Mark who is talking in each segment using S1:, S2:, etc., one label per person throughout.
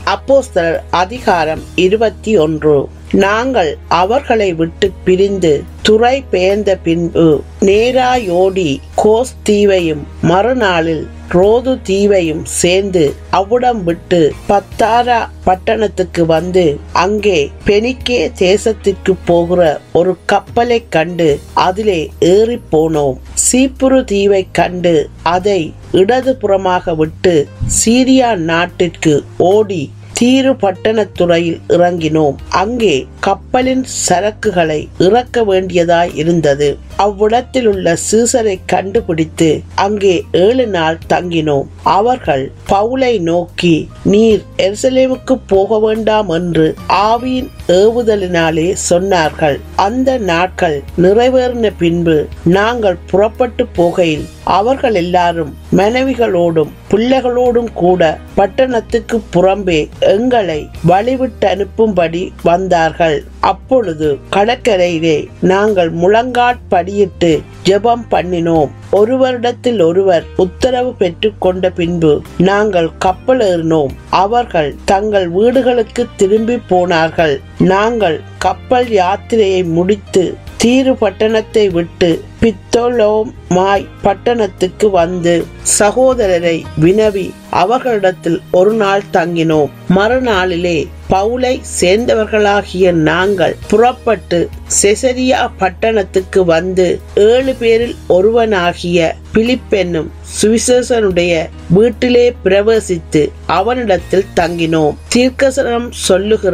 S1: அப்போஸ்தலர் அதிகாரம் இருபத்தி ஒன்று நாங்கள் அவர்களை விட்டு பிரிந்து துறை பெயர்ந்த பின்பு நேராயோடி கோஸ் தீவையும் மறுநாளில் ரோது தீவையும் சேர்ந்து அவ்விடம் விட்டு பத்தாரா பட்டணத்துக்கு வந்து அங்கே பெனிக்கே தேசத்திற்கு போகிற ஒரு கப்பலை கண்டு அதிலே ஏறி போனோம் சீப்புரு தீவை கண்டு அதை இடதுபுறமாக விட்டு சீரியா நாட்டிற்கு ஓடி தீரு பட்டணத்துறையில் இறங்கினோம் அங்கே கப்பலின் சரக்குகளை இறக்க வேண்டியதாய் இருந்தது அவ்விடத்தில் உள்ள சீசரை கண்டுபிடித்து அங்கே ஏழு நாள் தங்கினோம் அவர்கள் பவுலை நோக்கி நீர் எருசலேமுக்கு போக வேண்டாம் என்று ஆவியின் ஏவுதலினாலே சொன்னார்கள் அந்த நாட்கள் நிறைவேறின பின்பு நாங்கள் புறப்பட்டு போகையில் அவர்கள் எல்லாரும் மனைவிகளோடும் பிள்ளைகளோடும் கூட பட்டணத்துக்கு புறம்பே எங்களை வழிவிட்டு அனுப்பும்படி வந்தார்கள் அப்பொழுது கடற்கரையிலே நாங்கள் முழங்காட்படியிட்டு ஜெபம் பண்ணினோம் ஒருவரிடத்தில் ஒருவர் உத்தரவு பெற்றுக் கொண்ட பின்பு நாங்கள் கப்பல் ஏறினோம் அவர்கள் தங்கள் வீடுகளுக்கு திரும்பி போனார்கள் நாங்கள் கப்பல் யாத்திரையை முடித்து தீரு பட்டணத்தை விட்டு பித்தோலோமாய் பட்டணத்துக்கு வந்து சகோதரரை வினவி அவர்களிடத்தில் ஒரு நாள் தங்கினோம் மறுநாளிலே பவுலை சேர்ந்தவர்களாகிய நாங்கள் புறப்பட்டு செசரியா பட்டணத்துக்கு வந்து ஏழு பேரில் ஒருவனாகிய பிலிப்பென்னும் சுவிசேஷனுடைய வீட்டிலே பிரவேசித்து அவனிடத்தில் தங்கினோம் தீர்க்கசனம் சொல்லுகிற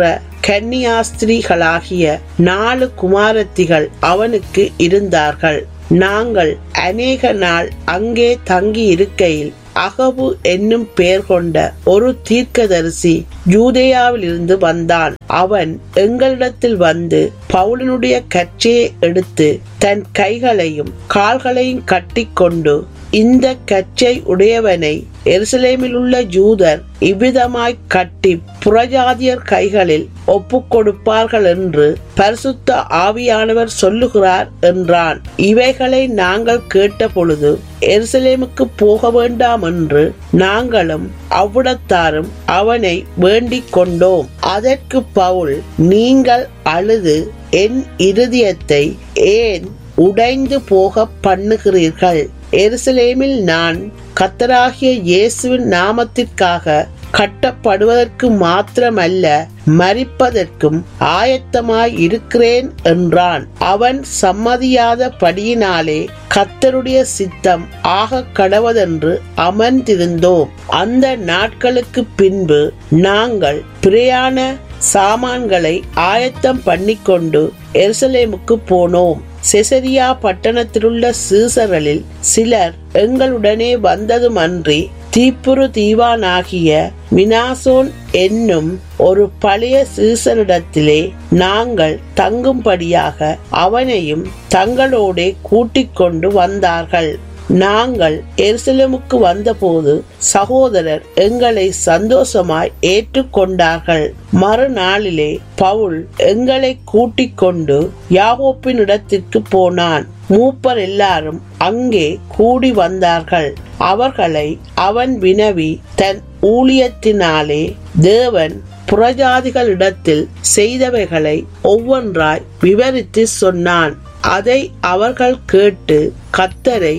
S1: கன்னியாஸ்திரிகளாகிய நாலு குமாரத்திகள் அவனுக்கு இருந்தார்கள் நாங்கள் அநேக நாள் அங்கே தங்கி இருக்கையில் அகபு என்னும் பெயர் கொண்ட ஒரு தீர்க்கதரிசி யூதேயாவில் இருந்து வந்தான் அவன் எங்களிடத்தில் வந்து பவுலனுடைய கச்சையை எடுத்து தன் கைகளையும் கால்களையும் கட்டிக்கொண்டு இந்த கச்சை உடையவனை எருசலேமில் உள்ள ஜூதர் இவ்விதமாய் கட்டி புறஜாதியர் கைகளில் ஒப்பு கொடுப்பார்கள் என்று பரிசுத்த ஆவியானவர் சொல்லுகிறார் என்றான் இவைகளை நாங்கள் கேட்ட பொழுது எருசலேமுக்கு போக வேண்டாம் என்று நாங்களும் அவ்விடத்தாரும் அவனை வேண்டிக் கொண்டோம் அதற்கு பவுல் நீங்கள் அழுது என் இருதயத்தை ஏன் உடைந்து போக பண்ணுகிறீர்கள் எருசலேமில் நான் கத்தராகிய இயேசுவின் நாமத்திற்காக கட்டப்படுவதற்கு மாத்திரமல்ல மறிப்பதற்கும் ஆயத்தமாய் இருக்கிறேன் என்றான் அவன் சம்மதியாத படியினாலே கத்தருடைய சித்தம் ஆக கடவதென்று அமர்ந்திருந்தோம் அந்த நாட்களுக்கு பின்பு நாங்கள் பிரயாண சாமான்களை ஆயத்தம் பண்ணிக்கொண்டு எருசலேமுக்கு போனோம் செசரியா பட்டணத்திலுள்ள சீசர்களில் சிலர் எங்களுடனே வந்ததுமன்றி தீப்புரு தீவானாகிய மினாசோன் என்னும் ஒரு பழைய சீசனிடத்திலே நாங்கள் தங்கும்படியாக அவனையும் தங்களோடே கூட்டிக் கொண்டு வந்தார்கள் நாங்கள் எருசலேமுக்கு வந்தபோது சகோதரர் எங்களை சந்தோஷமாய் ஏற்றுக்கொண்டார்கள் மறுநாளிலே பவுல் எங்களை கூட்டிக் கொண்டு யாகோப்பின் இடத்திற்கு போனான் மூப்பர் எல்லாரும் அங்கே கூடி வந்தார்கள் அவர்களை அவன் வினவி தன் ஊழியத்தினாலே தேவன் புறஜாதிகளிடத்தில் செய்தவைகளை ஒவ்வொன்றாய் விவரித்து சொன்னான் அதை அவர்கள் கேட்டு கத்தரை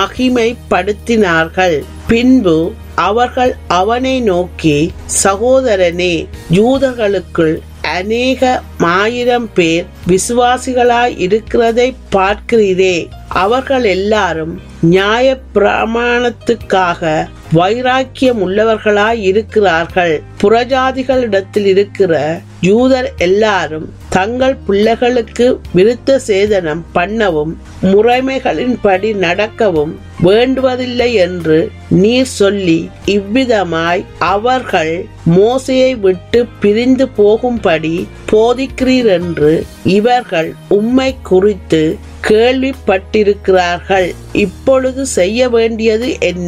S1: மகிமைப்படுத்தினார்கள் பின்பு அவர்கள் அவனை நோக்கி சகோதரனே யூதர்களுக்குள் அநேக ஆயிரம் பேர் விசுவாசிகளாய் இருக்கிறதை பார்க்கிறீரே அவர்கள் எல்லாரும் நியாய பிரமாணத்துக்காக வைராக்கியம் உள்ளவர்களாய் இருக்கிறார்கள் புறஜாதிகளிடத்தில் இருக்கிற யூதர் எல்லாரும் தங்கள் பிள்ளைகளுக்கு விருத்த சேதனம் பண்ணவும் முறைமைகளின்படி நடக்கவும் வேண்டுவதில்லை என்று நீர் சொல்லி இவ்விதமாய் அவர்கள் மோசையை விட்டு பிரிந்து போகும்படி போதிக்கிறீர் என்று இவர்கள் உம்மை குறித்து கேள்விப்பட்டிருக்கிறார்கள் இப்பொழுது செய்ய வேண்டியது என்ன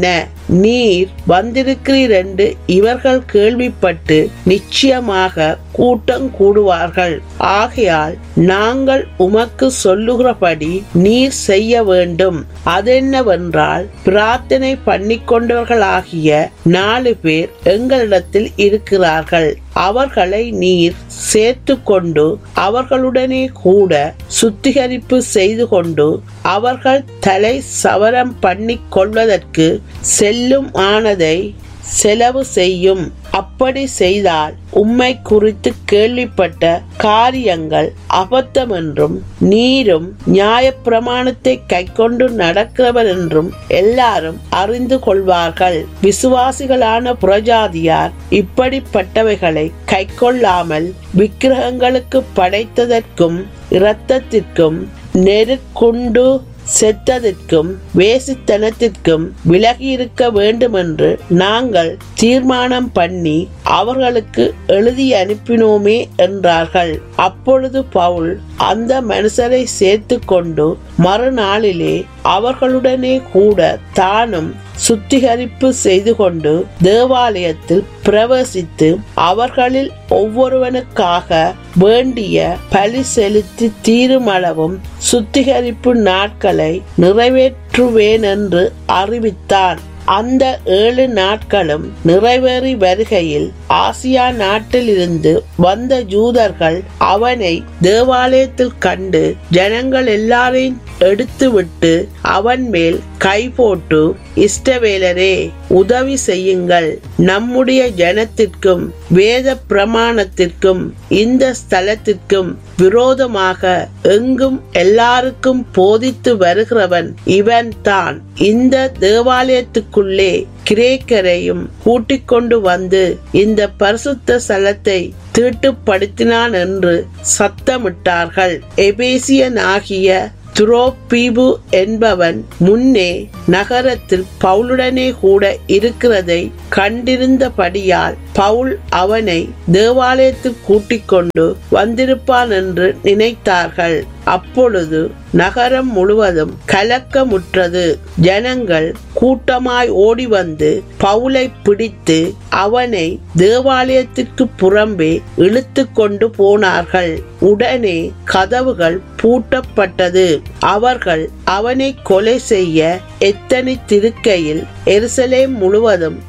S1: நீர் வந்திருக்கிறீர் என்று இவர்கள் கேள்விப்பட்டு நிச்சயமாக கூட்டம் கூடுவார்கள் ஆகையால் நாங்கள் உமக்கு சொல்லுகிறபடி நீர் செய்ய வேண்டும் அதென்னவென்றால் பிரார்த்தனை பண்ணிக்கொண்டவர்களாகிய நாலு பேர் எங்களிடத்தில் இருக்கிறார்கள் அவர்களை நீர் சேர்த்து கொண்டு அவர்களுடனே கூட சுத்திகரிப்பு செய்து கொண்டு அவர்கள் தலை சவரம் பண்ணிக் கொள்வதற்கு செல்லும் ஆனதை செலவு செய்யும் அப்படி செய்தால் உம்மை குறித்து கேள்விப்பட்ட காரியங்கள் அபத்தம் என்றும் நீரும் நியாயப்பிரமாணத்தை கைக்கொண்டு நடக்கிறவர் என்றும் எல்லாரும் அறிந்து கொள்வார்கள் விசுவாசிகளான புரஜாதியார் இப்படிப்பட்டவைகளை கைக்கொள்ளாமல் விக்கிரகங்களுக்கு படைத்ததற்கும் இரத்தத்திற்கும் நெருக்குண்டு செத்ததற்கும் வேசித்தனத்திற்கும் விலகி இருக்க வேண்டும் என்று நாங்கள் தீர்மானம் பண்ணி அவர்களுக்கு எழுதி அனுப்பினோமே என்றார்கள் அப்பொழுது பவுல் அந்த மனுஷரை சேர்த்து கொண்டு மறுநாளிலே அவர்களுடனே கூட தானும் சுத்திகரிப்பு செய்து கொண்டு தேவாலயத்தில் பிரவேசித்து அவர்களில் ஒவ்வொருவனுக்காக வேண்டிய பலி செலுத்தி தீருமளவும் சுத்திகரிப்பு நாட்களை நிறைவேற்றுவேன் என்று அறிவித்தான் அந்த ஏழு நாட்களும் நிறைவேறி வருகையில் ஆசியா நாட்டிலிருந்து வந்த ஜூதர்கள் அவனை தேவாலயத்தில் கண்டு ஜனங்கள் எல்லாரையும் எடுத்துவிட்டு அவன் மேல் கை போட்டு இஷ்டவேலரே உதவி செய்யுங்கள் நம்முடைய ஜனத்திற்கும் வேத பிரமாணத்திற்கும் இந்த ஸ்தலத்திற்கும் விரோதமாக எங்கும் எல்லாருக்கும் போதித்து வருகிறவன் இவன் தான் இந்த தேவாலயத்துக்குள்ளே கிரேக்கரையும் கூட்டிக் கொண்டு வந்து இந்த பரிசுத்த ஸ்தலத்தை தீட்டுப்படுத்தினான் என்று சத்தமிட்டார்கள் எபேசியனாகிய துரோபீபு என்பவன் முன்னே நகரத்தில் பவுலுடனே கூட இருக்கிறதை கண்டிருந்தபடியால் பவுல் அவனை தேவாலயத்தில் கூட்டிக் கொண்டு வந்திருப்பான் என்று நினைத்தார்கள் அப்பொழுது நகரம் முழுவதும் கலக்கமுற்றது ஜனங்கள் கூட்டமாய் ஓடி வந்து பவுலை பிடித்து அவனை தேவாலயத்திற்கு புறம்பே இழுத்து கொண்டு போனார்கள் உடனே கதவுகள் பூட்டப்பட்டது அவர்கள் அவனை கொலை செய்ய எத்தனித்திருக்கையில் எருசலேம் முழுவதும்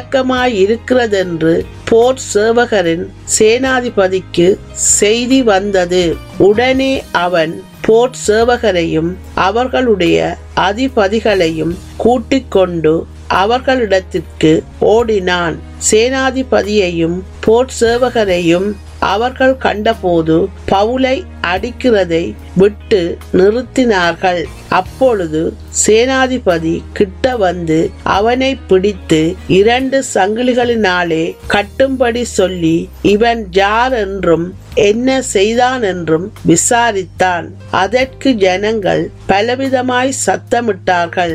S1: கலக்கமாயிருக்கிறதென்று போர் சேவகரின் சேனாதிபதிக்கு செய்தி வந்தது உடனே அவன் போர் சேவகரையும் அவர்களுடைய அதிபதிகளையும் கூட்டிக் கொண்டு அவர்களிடத்திற்கு ஓடினான் சேனாதிபதியையும் போர் சேவகரையும் அவர்கள் கண்டபோது பவுலை அடிக்கிறதை விட்டு நிறுத்தினார்கள் அப்பொழுது சேனாதிபதி கிட்ட வந்து அவனை பிடித்து இரண்டு சங்கிலிகளினாலே கட்டும்படி சொல்லி இவன் யார் என்றும் என்ன செய்தான் என்றும் விசாரித்தான் அதற்கு ஜனங்கள் பலவிதமாய் சத்தமிட்டார்கள்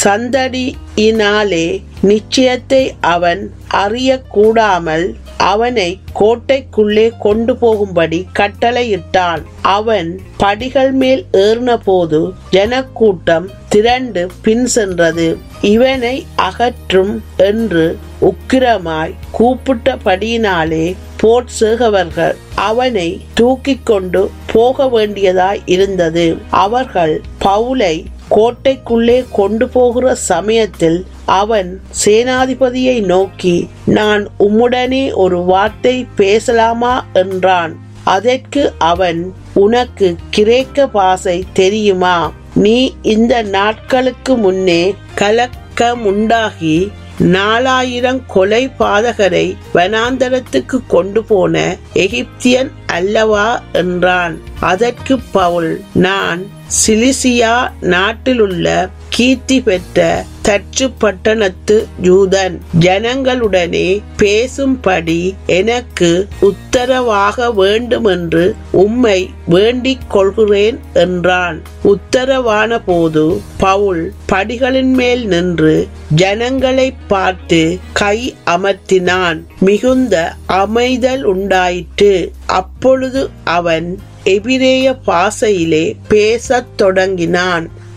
S1: சந்தடியினாலே நிச்சயத்தை அவன் அறியக்கூடாமல் அவனை கோட்டைக்குள்ளே கொண்டு போகும்படி கட்டளையிட்டான் அவன் படிகள் மேல் ஏறின போது ஜனக்கூட்டம் திரண்டு பின் சென்றது இவனை அகற்றும் என்று உக்கிரமாய் கூப்பிட்டபடியினாலே போட்சேகவர்கள் அவனை தூக்கிக் கொண்டு போக வேண்டியதாய் இருந்தது அவர்கள் பவுலை கோட்டைக்குள்ளே கொண்டு போகிற சமயத்தில் அவன் சேனாதிபதியை நோக்கி நான் உம்முடனே ஒரு வார்த்தை பேசலாமா என்றான் அதற்கு அவன் உனக்கு கிரேக்க பாசை தெரியுமா நீ இந்த நாட்களுக்கு முன்னே கலக்கமுண்டாகி நாலாயிரம் கொலை பாதகரை வனாந்தரத்துக்கு கொண்டு போன எகிப்தியன் அல்லவா என்றான் அதற்கு பவுல் நான் சிலிசியா நாட்டிலுள்ள கீர்த்தி பெற்ற தச்சு பட்டணத்து யூதன் ஜனங்களுடனே பேசும்படி எனக்கு உத்தரவாக வேண்டுமென்று உம்மை வேண்டிக் கொள்கிறேன் என்றான் உத்தரவான போது பவுல் படிகளின் மேல் நின்று ஜனங்களை பார்த்து கை அமர்த்தினான் மிகுந்த அமைதல் உண்டாயிற்று அப்பொழுது அவன் எபிரேய பாசையிலே பேசத் தொடங்கினான்